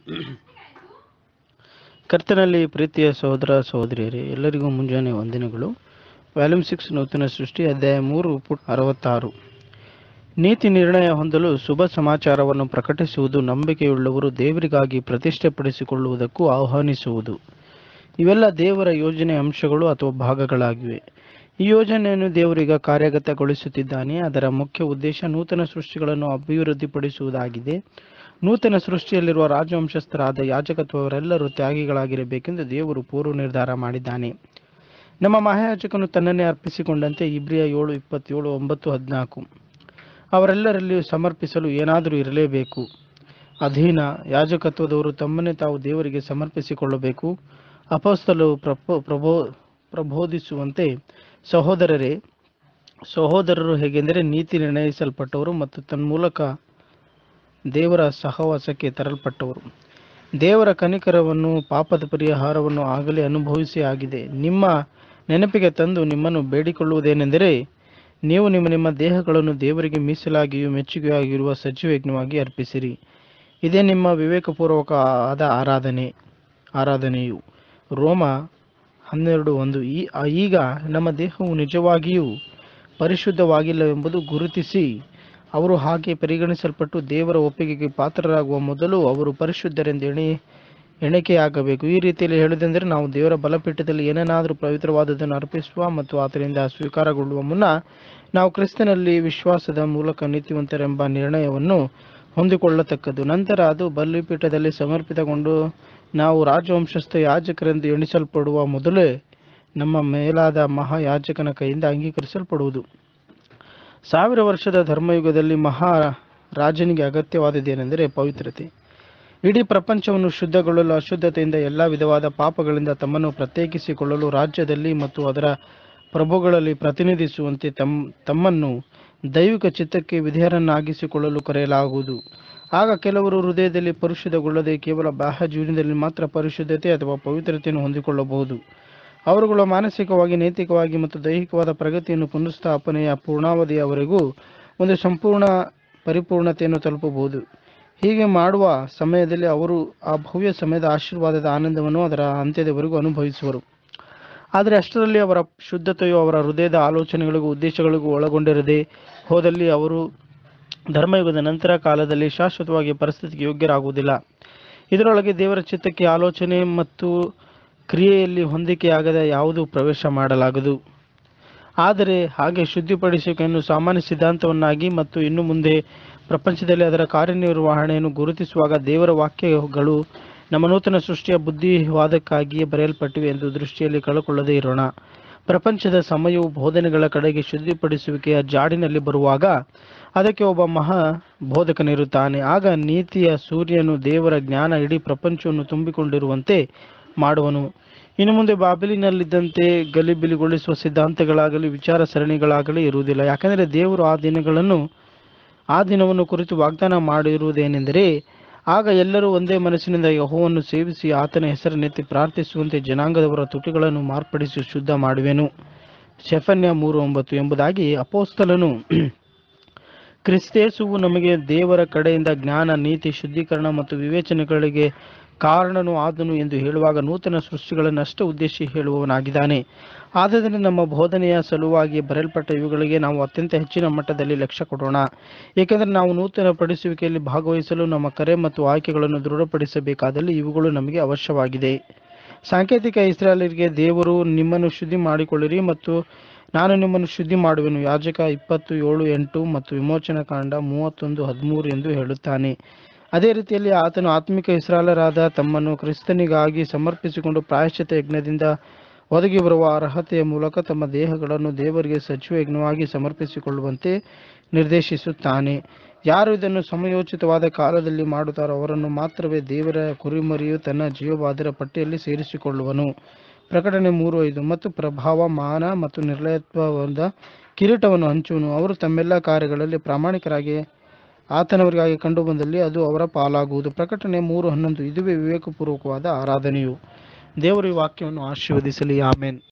ಕರ್ತನಲ್ಲಿ ಪ್ರೀತಿಯ ಸಹೋದರ ಸಹೋದರಿಯರೇ ಎಲ್ಲರಿಗೂ ಮುಂಜಾನೆ ವಂದನೆಗಳು ವ್ಯಾಲ್ಯೂಮ್ ಸಿಕ್ಸ್ ನೂತನ ಸೃಷ್ಟಿ ಅಧ್ಯಾಯ ಮೂರು ಪುಟ್ ಅರವತ್ತಾರು ನೀತಿ ನಿರ್ಣಯ ಹೊಂದಲು ಶುಭ ಸಮಾಚಾರವನ್ನು ಪ್ರಕಟಿಸುವುದು ನಂಬಿಕೆಯುಳ್ಳವರು ದೇವರಿಗಾಗಿ ಪ್ರತಿಷ್ಠೆಪಡಿಸಿಕೊಳ್ಳುವುದಕ್ಕೂ ಆಹ್ವಾನಿಸುವುದು ಇವೆಲ್ಲ ದೇವರ ಯೋಜನೆ ಅಂಶಗಳು ಅಥವಾ ಭಾಗಗಳಾಗಿವೆ ಈ ಯೋಜನೆಯನ್ನು ದೇವರೀಗ ಕಾರ್ಯಗತಗೊಳಿಸುತ್ತಿದ್ದಾನೆ ಅದರ ಮುಖ್ಯ ಉದ್ದೇಶ ನೂತನ ಸೃಷ್ಟಿಗಳನ್ನು ಅಭಿವೃದ್ಧಿಪಡಿಸುವುದಾಗಿದೆ ನೂತನ ಸೃಷ್ಟಿಯಲ್ಲಿರುವ ರಾಜವಂಶಸ್ಥರಾದ ಯಾಜಕತ್ವವರೆಲ್ಲರೂ ತ್ಯಾಗಿಗಳಾಗಿರಬೇಕೆಂದು ದೇವರು ಪೂರ್ವ ನಿರ್ಧಾರ ಮಾಡಿದ್ದಾನೆ ನಮ್ಮ ಮಹಾಯಾಜಕನು ತನ್ನನ್ನೇ ಅರ್ಪಿಸಿಕೊಂಡಂತೆ ಇಬ್ರಿಯ ಏಳು ಇಪ್ಪತ್ತೇಳು ಒಂಬತ್ತು ಹದಿನಾಲ್ಕು ಅವರೆಲ್ಲರಲ್ಲಿಯೂ ಸಮರ್ಪಿಸಲು ಏನಾದರೂ ಇರಲೇಬೇಕು ಅಧೀನ ಯಾಜಕತ್ವದವರು ತಮ್ಮನ್ನೇ ತಾವು ದೇವರಿಗೆ ಸಮರ್ಪಿಸಿಕೊಳ್ಳಬೇಕು ಅಪಸ್ತಲು ಪ್ರಪೋ ಪ್ರಬೋ ಪ್ರಬೋಧಿಸುವಂತೆ ಸಹೋದರರೇ ಸಹೋದರರು ಹೇಗೆಂದರೆ ನೀತಿ ನಿರ್ಣಯಿಸಲ್ಪಟ್ಟವರು ಮತ್ತು ತನ್ಮೂಲಕ ದೇವರ ಸಹವಾಸಕ್ಕೆ ತರಲ್ಪಟ್ಟವರು ದೇವರ ಕನಿಕರವನ್ನು ಪಾಪದ ಪರಿಹಾರವನ್ನು ಆಗಲೇ ಅನುಭವಿಸಿ ಆಗಿದೆ ನಿಮ್ಮ ನೆನಪಿಗೆ ತಂದು ನಿಮ್ಮನ್ನು ಬೇಡಿಕೊಳ್ಳುವುದೇನೆಂದರೆ ನೀವು ನಿಮ್ಮ ನಿಮ್ಮ ದೇಹಗಳನ್ನು ದೇವರಿಗೆ ಮೀಸಲಾಗಿಯೂ ಮೆಚ್ಚುಗೆಯಾಗಿರುವ ಸಜೀವಯಜ್ಞವಾಗಿ ಅರ್ಪಿಸಿರಿ ಇದೇ ನಿಮ್ಮ ವಿವೇಕಪೂರ್ವಕ ಆದ ಆರಾಧನೆ ಆರಾಧನೆಯು ರೋಮ ಹನ್ನೆರಡು ಒಂದು ಈ ಈಗ ನಮ್ಮ ದೇಹವು ನಿಜವಾಗಿಯೂ ಪರಿಶುದ್ಧವಾಗಿಲ್ಲವೆಂಬುದು ಗುರುತಿಸಿ ಅವರು ಹಾಗೆ ಪರಿಗಣಿಸಲ್ಪಟ್ಟು ದೇವರ ಒಪ್ಪಿಗೆಗೆ ಪಾತ್ರರಾಗುವ ಮೊದಲು ಅವರು ಪರಿಶುದ್ಧರೆಂದು ಎಣೆ ಎಣಿಕೆಯಾಗಬೇಕು ಈ ರೀತಿಯಲ್ಲಿ ಹೇಳುವುದೆಂದರೆ ನಾವು ದೇವರ ಬಲಪೀಠದಲ್ಲಿ ಏನನ್ನಾದರೂ ಪವಿತ್ರವಾದದನ್ನು ಅರ್ಪಿಸುವ ಮತ್ತು ಆತನಿಂದ ಸ್ವೀಕಾರಗೊಳ್ಳುವ ಮುನ್ನ ನಾವು ಕ್ರಿಸ್ತನಲ್ಲಿ ವಿಶ್ವಾಸದ ಮೂಲಕ ನೀತಿವಂತರೆಂಬ ನಿರ್ಣಯವನ್ನು ಹೊಂದಿಕೊಳ್ಳತಕ್ಕದ್ದು ನಂತರ ಅದು ಬಲಿಪೀಠದಲ್ಲಿ ಸಮರ್ಪಿತಗೊಂಡು ನಾವು ರಾಜವಂಶಸ್ಥ ಯಾಜಕರೆಂದು ಎಣಿಸಲ್ಪಡುವ ಮೊದಲೇ ನಮ್ಮ ಮೇಲಾದ ಮಹಾಯಾಜಕನ ಕೈಯಿಂದ ಅಂಗೀಕರಿಸಲ್ಪಡುವುದು ಸಾವಿರ ವರ್ಷದ ಧರ್ಮಯುಗದಲ್ಲಿ ಮಹಾ ರಾಜನಿಗೆ ಅಗತ್ಯವಾದದ್ದೇನೆಂದರೆ ಪವಿತ್ರತೆ ಇಡೀ ಪ್ರಪಂಚವನ್ನು ಶುದ್ಧಗೊಳ್ಳಲು ಅಶುದ್ಧತೆಯಿಂದ ಎಲ್ಲ ವಿಧವಾದ ಪಾಪಗಳಿಂದ ತಮ್ಮನ್ನು ಪ್ರತ್ಯೇಕಿಸಿಕೊಳ್ಳಲು ರಾಜ್ಯದಲ್ಲಿ ಮತ್ತು ಅದರ ಪ್ರಭುಗಳಲ್ಲಿ ಪ್ರತಿನಿಧಿಸುವಂತೆ ತಮ್ ತಮ್ಮನ್ನು ದೈವಿಕ ಚಿತ್ತಕ್ಕೆ ವಿಧೇಯರನ್ನಾಗಿಸಿಕೊಳ್ಳಲು ಕರೆಯಲಾಗುವುದು ಆಗ ಕೆಲವರು ಹೃದಯದಲ್ಲಿ ಪರಿಶುದ್ಧಗೊಳ್ಳದೆ ಕೇವಲ ಬಾಹ್ಯ ಜೀವನದಲ್ಲಿ ಮಾತ್ರ ಪರಿಶುದ್ಧತೆ ಅಥವಾ ಪವಿತ್ರತೆಯನ್ನು ಹೊಂದಿಕೊಳ್ಳಬಹುದು ಅವರುಗಳು ಮಾನಸಿಕವಾಗಿ ನೈತಿಕವಾಗಿ ಮತ್ತು ದೈಹಿಕವಾದ ಪ್ರಗತಿಯನ್ನು ಪುನರುಸ್ಥಾಪನೆಯ ಪೂರ್ಣಾವಧಿಯವರೆಗೂ ಒಂದು ಸಂಪೂರ್ಣ ಪರಿಪೂರ್ಣತೆಯನ್ನು ತಲುಪಬಹುದು ಹೀಗೆ ಮಾಡುವ ಸಮಯದಲ್ಲಿ ಅವರು ಆ ಭವ್ಯ ಸಮಯದ ಆಶೀರ್ವಾದದ ಆನಂದವನ್ನು ಅದರ ಅಂತ್ಯದವರೆಗೂ ಅನುಭವಿಸುವರು ಆದರೆ ಅಷ್ಟರಲ್ಲಿ ಅವರ ಶುದ್ಧತೆಯು ಅವರ ಹೃದಯದ ಆಲೋಚನೆಗಳಿಗೂ ಉದ್ದೇಶಗಳಿಗೂ ಒಳಗೊಂಡಿರದೆ ಹೋದಲ್ಲಿ ಅವರು ಧರ್ಮಯುಗದ ನಂತರ ಕಾಲದಲ್ಲಿ ಶಾಶ್ವತವಾಗಿ ಪರಿಸ್ಥಿತಿಗೆ ಯೋಗ್ಯರಾಗುವುದಿಲ್ಲ ಇದರೊಳಗೆ ದೇವರ ಚಿತ್ತಕ್ಕೆ ಆಲೋಚನೆ ಮತ್ತು ಕ್ರಿಯೆಯಲ್ಲಿ ಹೊಂದಿಕೆಯಾಗದ ಯಾವುದೂ ಪ್ರವೇಶ ಮಾಡಲಾಗದು ಆದರೆ ಹಾಗೆ ಶುದ್ಧಿಪಡಿಸುವಿಕೆಯನ್ನು ಸಾಮಾನ್ಯ ಸಿದ್ಧಾಂತವನ್ನಾಗಿ ಮತ್ತು ಇನ್ನು ಮುಂದೆ ಪ್ರಪಂಚದಲ್ಲಿ ಅದರ ಕಾರ್ಯನಿರ್ವಹಣೆಯನ್ನು ಗುರುತಿಸುವಾಗ ದೇವರ ವಾಕ್ಯಗಳು ನಮ್ಮ ನೂತನ ಸೃಷ್ಟಿಯ ಬುದ್ಧಿವಾದಕ್ಕಾಗಿಯೇ ಬರೆಯಲ್ಪಟ್ಟಿವೆ ಎಂದು ದೃಷ್ಟಿಯಲ್ಲಿ ಕಳಕೊಳ್ಳದೇ ಇರೋಣ ಪ್ರಪಂಚದ ಸಮಯವು ಬೋಧನೆಗಳ ಕಡೆಗೆ ಶುದ್ಧಿಪಡಿಸುವಿಕೆಯ ಜಾಡಿನಲ್ಲಿ ಬರುವಾಗ ಅದಕ್ಕೆ ಒಬ್ಬ ಮಹಾ ಬೋಧಕನಿರುತ್ತಾನೆ ಆಗ ನೀತಿಯ ಸೂರ್ಯನು ದೇವರ ಜ್ಞಾನ ಇಡೀ ಪ್ರಪಂಚವನ್ನು ತುಂಬಿಕೊಂಡಿರುವಂತೆ ಮಾಡುವನು ಇನ್ನು ಮುಂದೆ ಬಾಬಿಲಿನಲ್ಲಿದ್ದಂತೆ ಗಲಿಬಿಲಿಗೊಳಿಸುವ ಸಿದ್ಧಾಂತಗಳಾಗಲಿ ವಿಚಾರ ಸರಣಿಗಳಾಗಲಿ ಇರುವುದಿಲ್ಲ ಯಾಕಂದರೆ ದೇವರು ಆ ದಿನಗಳನ್ನು ಆ ದಿನವನ್ನು ಕುರಿತು ವಾಗ್ದಾನ ಮಾಡಿರುವುದೇನೆಂದರೆ ಆಗ ಎಲ್ಲರೂ ಒಂದೇ ಮನಸ್ಸಿನಿಂದ ಯಹೋವನ್ನು ಸೇವಿಸಿ ಆತನ ಹೆಸರನ್ನೆತ್ತಿ ಪ್ರಾರ್ಥಿಸುವಂತೆ ಜನಾಂಗದವರ ತುಟಿಗಳನ್ನು ಮಾರ್ಪಡಿಸಿ ಶುದ್ಧ ಮಾಡುವೆನು ಶೆಫನ್ಯ ಮೂರು ಒಂಬತ್ತು ಎಂಬುದಾಗಿ ಅಪೋಸ್ತಲನು ಕ್ರಿಸ್ತೇಸುವು ನಮಗೆ ದೇವರ ಕಡೆಯಿಂದ ಜ್ಞಾನ ನೀತಿ ಶುದ್ಧೀಕರಣ ಮತ್ತು ವಿವೇಚನೆಗಳಿಗೆ ಕಾರಣನು ಆದನು ಎಂದು ಹೇಳುವಾಗ ನೂತನ ಸೃಷ್ಟಿಗಳನ್ನಷ್ಟೇ ಉದ್ದೇಶಿ ಹೇಳುವವನಾಗಿದ್ದಾನೆ ಆದ್ದರಿಂದ ನಮ್ಮ ಬೋಧನೆಯ ಸಲುವಾಗಿ ಬರೆಯಲ್ಪಟ್ಟ ಇವುಗಳಿಗೆ ನಾವು ಅತ್ಯಂತ ಹೆಚ್ಚಿನ ಮಟ್ಟದಲ್ಲಿ ಲಕ್ಷ್ಯ ಕೊಡೋಣ ಏಕೆಂದರೆ ನಾವು ನೂತನ ಪಡಿಸುವಿಕೆಯಲ್ಲಿ ಭಾಗವಹಿಸಲು ನಮ್ಮ ಕರೆ ಮತ್ತು ಆಯ್ಕೆಗಳನ್ನು ದೃಢಪಡಿಸಬೇಕಾದಲ್ಲಿ ಇವುಗಳು ನಮಗೆ ಅವಶ್ಯವಾಗಿದೆ ಸಾಂಕೇತಿಕ ಇಸ್ರಾಯೇಲರಿಗೆ ದೇವರು ನಿಮ್ಮನ್ನು ಶುದ್ಧಿ ಮಾಡಿಕೊಳ್ಳಿರಿ ಮತ್ತು ನಾನು ನಿಮ್ಮನ್ನು ಶುದ್ಧಿ ಮಾಡುವೆನು ಯಾಜಕ ಇಪ್ಪತ್ತು ಏಳು ಎಂಟು ಮತ್ತು ವಿಮೋಚನ ಕಾಂಡ ಮೂವತ್ತೊಂದು ಹದಿಮೂರು ಎಂದು ಹೇಳುತ್ತಾನೆ ಅದೇ ರೀತಿಯಲ್ಲಿ ಆತನು ಆತ್ಮಿಕ ಇಸ್ರಾಲರಾದ ತಮ್ಮನ್ನು ಕ್ರಿಸ್ತನಿಗಾಗಿ ಸಮರ್ಪಿಸಿಕೊಂಡು ಪ್ರಾಯಶ್ಚಿತ ಯಜ್ಞದಿಂದ ಒದಗಿ ಬರುವ ಅರ್ಹತೆಯ ಮೂಲಕ ತಮ್ಮ ದೇಹಗಳನ್ನು ದೇವರಿಗೆ ಸಚಿವ ಯಜ್ಞವಾಗಿ ಸಮರ್ಪಿಸಿಕೊಳ್ಳುವಂತೆ ನಿರ್ದೇಶಿಸುತ್ತಾನೆ ಯಾರು ಇದನ್ನು ಸಮಯೋಚಿತವಾದ ಕಾಲದಲ್ಲಿ ಮಾಡುತ್ತಾರೋ ಅವರನ್ನು ಮಾತ್ರವೇ ದೇವರ ಕುರಿಮರಿಯು ತನ್ನ ಜೀವಬಾಧರ ಪಟ್ಟಿಯಲ್ಲಿ ಸೇರಿಸಿಕೊಳ್ಳುವನು ಪ್ರಕಟಣೆ ಮೂರು ಐದು ಮತ್ತು ಪ್ರಭಾವ ಮಾನ ಮತ್ತು ನಿರ್ಲಯತ್ವವಾದ ಕಿರೀಟವನ್ನು ಹಂಚುವನು ಅವರು ತಮ್ಮೆಲ್ಲ ಕಾರ್ಯಗಳಲ್ಲಿ ಪ್ರಾಮಾಣಿಕರಾಗಿ ಆತನವರಿಗಾಗಿ ಕಂಡು ಬಂದಲ್ಲಿ ಅದು ಅವರ ಪಾಲಾಗುವುದು ಪ್ರಕಟಣೆ ಮೂರು ಹನ್ನೊಂದು ಇದುವೇ ವಿವೇಕಪೂರ್ವಕವಾದ ಆರಾಧನೆಯು ದೇವರು ಈ ವಾಕ್ಯವನ್ನು ಆಶೀರ್ವದಿಸಲಿ ಆಮೇನ್